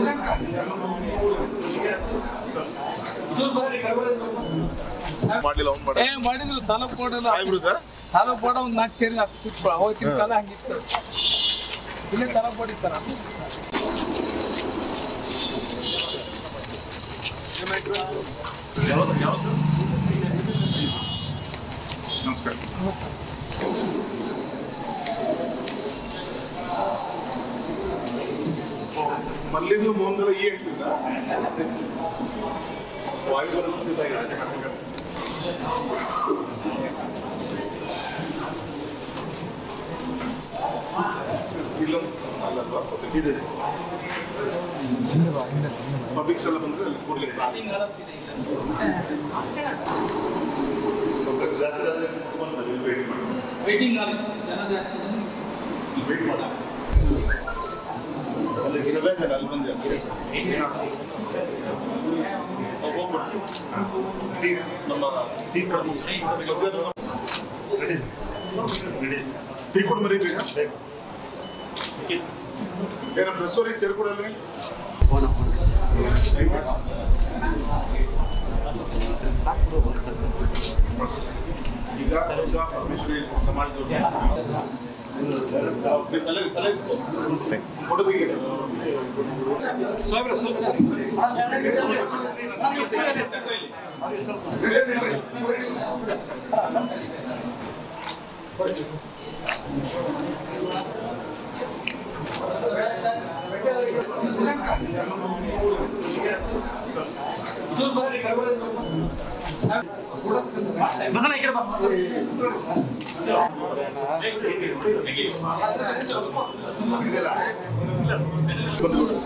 ಮಾಡ್ಲಿಲ್ಲ ಅವ್ನು ಮಾಡ ಏ ಮಾಡಿದ್ರು ತಾಲೂಕ್ ಬೋರ್ಡ್ ಸಾಹೇಬ್ರದ ತಾಲೂಕ್ ಬೋರ್ಡ್ ಒಂದ್ ನಾಲ್ಕು ಚೇರಿ ಆಫೀಸ್ ಹೋಗ್ತಿನ ಕಾಲ ಹಂಗಿತ್ತು ಇಲ್ಲೇ ತಾಲೂಕ್ ಬೋರ್ಡ್ ಇತ್ತಾರ ಯಾವ್ದು ಯಾವ್ದು ನಮಸ್ಕಾರ ಮಲ್ಲಿದು ಮೋಹನ್ದಲ್ಲ ಈ ಎಂಟಿಲ್ಲ ವಾಯುಬಲ ಕುಸಿತ ಆಗಿದೆ ಇಲ್ಲ ಅಲ್ಲಲ್ವಾ ಇದೆ ಪಬ್ಲಿಕ್ಸ್ ಎಲ್ಲ ಬಂದ್ರೆ ಅಲ್ಲಿ ಕೂಡಲೇ ಸ್ವಲ್ಪ ಜಾಸ್ತಿ ಆದ್ರೆ ಕುತ್ಕೊಂಡು ಅಲ್ಲಿ ವೇಟ್ ಮಾಡಿ ವೈಟಿಂಗ್ ಹಾಲ್ ಜನ ಜಾಸ್ತಿ ವೇಟ್ ಮಾಡಿ ಅಲ್ಲಿ ಸಭೆ ಇದೆ ಅಲ್ಲಿ ಬಂದೆ ಹೋಗ್ಬಿಟ್ಟು ಟೀ ನಮ್ಮ ಟೀ ಕಡೆ ರೆಡಿ ರೆಡಿ ಟೀ ಕೊಡು ಮರಿ ಬೇಗ ಏನ ಪ್ರೆಸ್ ಅವ್ರಿಗೆ ಚೇರ್ ಕೊಡಲ್ಲ ಈಗ ಈಗ ಪರಮೇಶ್ವರಿ ಸಮಾಜದವ್ರು ತಲೆ ತಲೆ ಫೋಟೋ ತೆಗಿ ಇದೆಲ್ಲ ಬಂದ್ಬಿಡು.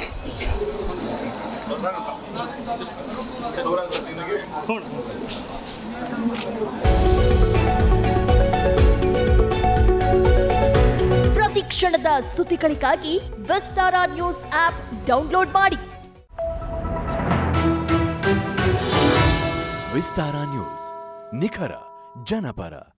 ಅವರಾಗ ನಿನಗೆ ಪ್ರತಿ ಕ್ಷಣದ ಸುದ್ದಿಗಳಿಗಾಗಿ ವಿಸ್ತಾರ ನ್ಯೂಸ್ ಆಪ್ ಡೌನ್ಲೋಡ್ ಮಾಡಿ ವಿಸ್ತಾರ ನ್ಯೂಸ್ ನಿಖರ ಜನಪರ